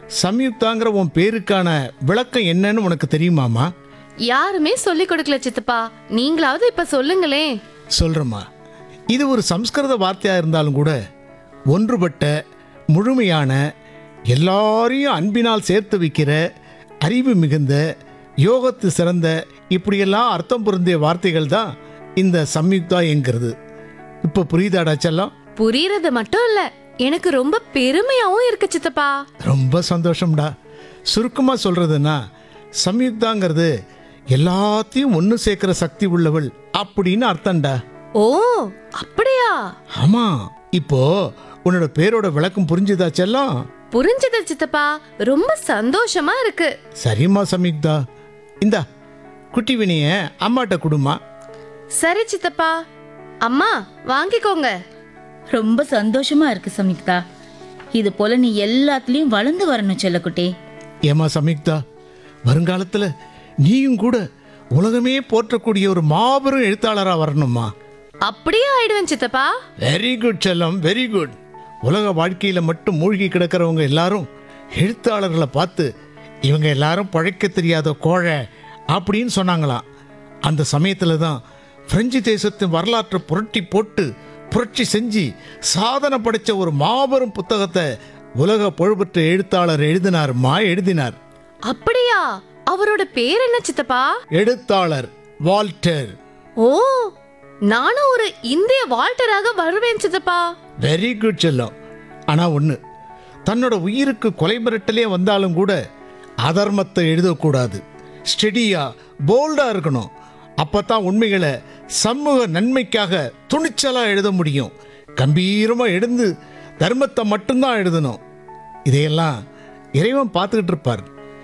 சம்யுக்தாங்கிற உன் பேருக்கான விளக்கம் என்னன்னு உனக்கு தெரியுமாமா யாருமே சொல்லி கொடுக்கல சித்தப்பா நீங்களாவது இப்ப சொல்லுங்களேன் சொல்றேம்மா இது ஒரு சம்ஸ்கிருத வார்த்தையா இருந்தாலும் கூட ஒன்றுபட்ட முழுமையான எல்லாரையும் அன்பினால் சேர்த்து வைக்கிற அறிவு மிகுந்த யோகத்து சிறந்த இப்படியெல்லாம் அர்த்தம் பொருந்திய வார்த்தைகள் தான் இந்த சம்யுக்தா என்கிறது இப்போ புரியுதாடா செல்லம் புரியறது மட்டும் இல்ல எனக்கு ரொம்ப பெருமையாவும் இருக்கு சித்தப்பா ரொம்ப சந்தோஷம்டா சுருக்கமாக சொல்றதுன்னா சம்யுக்தாங்கிறது எல்லாத்தையும் ஒன்று சேர்க்கிற சக்தி உள்ளவள் அப்படின்னு அர்த்தம்டா ஓ அப்படியா ஆமா இப்போ உன்னோட பேரோட விளக்கம் புரிஞ்சுதா செல்லம் புரிஞ்சது சித்தப்பா ரொம்ப சந்தோஷமா இருக்கு சரிம்மா சம்யுக்தா இந்தா குட்டி வினிய அம்மாட்ட கொடுமா சரி சித்தப்பா அம்மா வாங்கிக்கோங்க ரொம்ப சந்தோஷமா இருக்கு சம்யுக்தா இது போல நீ எல்லாத்துலயும் வளர்ந்து வரணும் செல்லக்குட்டி ஏமா சம்யுக்தா வருங்காலத்துல நீயும் கூட உலகமே போற்றக்கூடிய ஒரு மாபெரும் எழுத்தாளரா வரணுமா அப்படியே ஆயிடுவேன் சித்தப்பா வெரி குட் செல்லம் வெரி குட் உலக வாழ்க்கையில மட்டும் மூழ்கி கிடக்கிறவங்க எல்லாரும் எழுத்தாளர்களை பார்த்து இவங்க எல்லாரும் பழைக்க தெரியாத கோழை அப்படின்னு சொன்னாங்களாம் அந்த சமயத்துல தான் பிரெஞ்சு தேசத்தின் வரலாற்றை புரட்டி போட்டு புரட்சி செஞ்சு சாதனை படைச்ச ஒரு மாபெரும் புத்தகத்தை உலக புகழ்பெற்ற எழுத்தாளர் எழுதினாருமா எழுதினார் அப்படியா அவரோட பேர் என்ன சித்தப்பா எழுத்தாளர் வால்டர் ஓ நானும் ஒரு இந்திய வால்டராக வருவேன் சித்தப்பா வெரி குட் செல்லம் ஆனா ஒண்ணு தன்னோட உயிருக்கு கொலை மிரட்டலே வந்தாலும் கூட அதர்மத்தை எழுதக்கூடாது ஸ்டெடியா போல்டா இருக்கணும் அப்பதான் உண்மைகளை சமூக நன்மைக்காக துணிச்சலா எழுத முடியும் கம்பீரமா எழுந்து தர்மத்தை மட்டும்தான் எழுதணும் இதையெல்லாம் இறைவன் பார்த்துக்கிட்டு இருப்பார்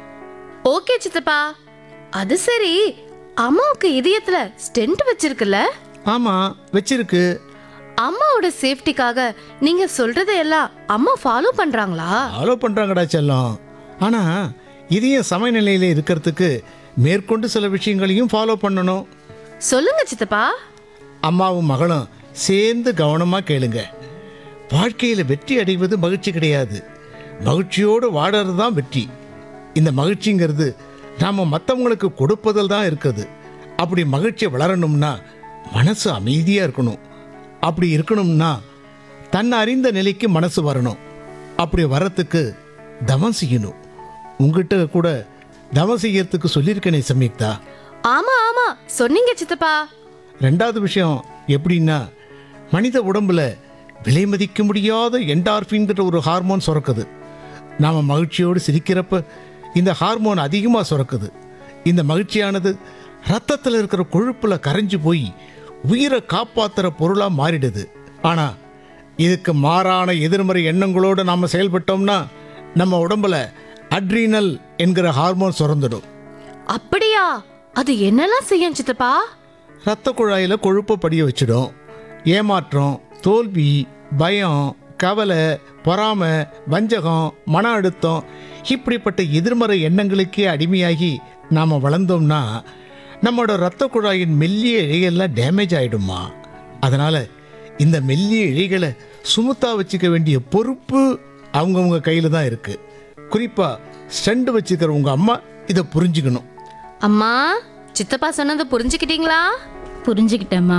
ஓகே சித்தப்பா அது சரி அம்மாவுக்கு இதயத்துல ஸ்டென்ட் வச்சிருக்குல்ல ஆமா வச்சிருக்கு அம்மாவோட சேஃப்டிக்காக நீங்க சொல்றதையெல்லாம் அம்மா ஃபாலோ பண்றாங்களா ஃபாலோ பண்ணுறாங்கடா செல்லம் ஆனால் இதையும் சமநிலையில் இருக்கிறதுக்கு மேற்கொண்டு சில விஷயங்களையும் ஃபாலோ பண்ணணும் சொல்லுங்க சித்தப்பா அம்மாவும் மகளும் சேர்ந்து கவனமாக கேளுங்க வாழ்க்கையில் வெற்றி அடைவது மகிழ்ச்சி கிடையாது மகிழ்ச்சியோடு வாடுறது தான் வெற்றி இந்த மகிழ்ச்சிங்கிறது நாம் மற்றவங்களுக்கு கொடுப்பதில் தான் இருக்குது அப்படி மகிழ்ச்சி வளரணும்னா மனசு அமைதியாக இருக்கணும் அப்படி இருக்கணும்னா தன்னை அறிந்த நிலைக்கு மனசு வரணும் அப்படி வரத்துக்கு தவம் செய்யணும் உங்ககிட்ட கூட தவம் செய்யறதுக்கு சொல்லியிருக்கேனே சம்யுக்தா ஆமா ஆமா சொன்னீங்க சித்தப்பா ரெண்டாவது விஷயம் எப்படின்னா மனித உடம்புல விலை மதிக்க முடியாத என்டார்பின்கிற ஒரு ஹார்மோன் சுரக்குது நாம் மகிழ்ச்சியோடு சிரிக்கிறப்ப இந்த ஹார்மோன் அதிகமாக சுரக்குது இந்த மகிழ்ச்சியானது ரத்தத்தில் இருக்கிற கொழுப்புல கரைஞ்சு போய் உயிரை காப்பாத்துற பொருளாக மாறிடுது ஆனால் இதுக்கு மாறான எதிர்மறை எண்ணங்களோடு நாம் செயல்பட்டோம்னா நம்ம உடம்புல அட்ரீனல் என்கிற ஹார்மோன் சுரந்துடும் அப்படியா அது என்னெல்லாம் செய்யும் சித்தப்பா ரத்த குழாயில கொழுப்பை படிய வச்சிடும் ஏமாற்றம் தோல்வி பயம் கவலை பொறாமை வஞ்சகம் மன அழுத்தம் இப்படிப்பட்ட எதிர்மறை எண்ணங்களுக்கே அடிமையாகி நாம் வளர்ந்தோம்னா நம்மளோட ரத்த குழாயின் மெல்லிய இழைகள்லாம் டேமேஜ் ஆயிடுமா அதனால இந்த மெல்லிய இழைகளை சுமுத்தா வச்சுக்க வேண்டிய பொறுப்பு அவங்கவுங்க கையில் தான் இருக்கு குறிப்பா ஸ்டண்ட் வச்சுக்கிற உங்க அம்மா இதை புரிஞ்சுக்கணும் அம்மா சித்தப்பா சொன்னதை புரிஞ்சுக்கிட்டீங்களா புரிஞ்சுக்கிட்டேம்மா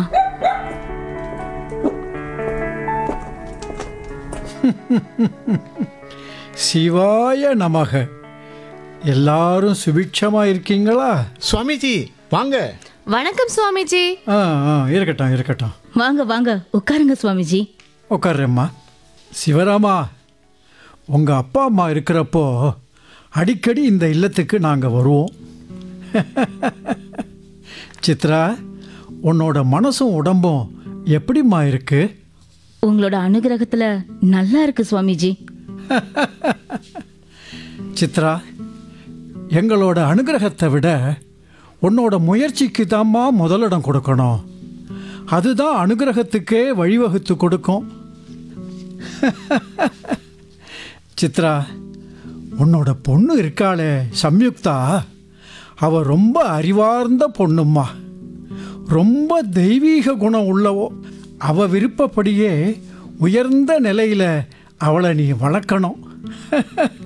சிவாய நமக எல்லாரும் சுபிட்சமா இருக்கீங்களா சுவாமிஜி வாங்க வணக்கம் சுவாமிஜி ஆ ஆ இருக்கட்டும் இருக்கட்டும் வாங்க வாங்க உட்காருங்க சுவாமிஜி உட்கார்றேம்மா சிவராமா உங்கள் அப்பா அம்மா இருக்கிறப்போ அடிக்கடி இந்த இல்லத்துக்கு நாங்கள் வருவோம் சித்ரா உன்னோட மனசும் உடம்பும் எப்படிம்மா இருக்கு உங்களோட அனுகிரகத்துல நல்லா இருக்கு சுவாமிஜி சித்ரா எங்களோட அனுகிரகத்தை விட உன்னோட முயற்சிக்கு தாம்மா முதலிடம் கொடுக்கணும் அதுதான் அனுகிரகத்துக்கே வழிவகுத்து கொடுக்கும் சித்ரா உன்னோட பொண்ணு இருக்காளே சம்யுக்தா அவ ரொம்ப அறிவார்ந்த பொண்ணும்மா ரொம்ப தெய்வீக குணம் உள்ளவோ அவ விருப்பப்படியே உயர்ந்த நிலையில அவளை நீ வளர்க்கணும்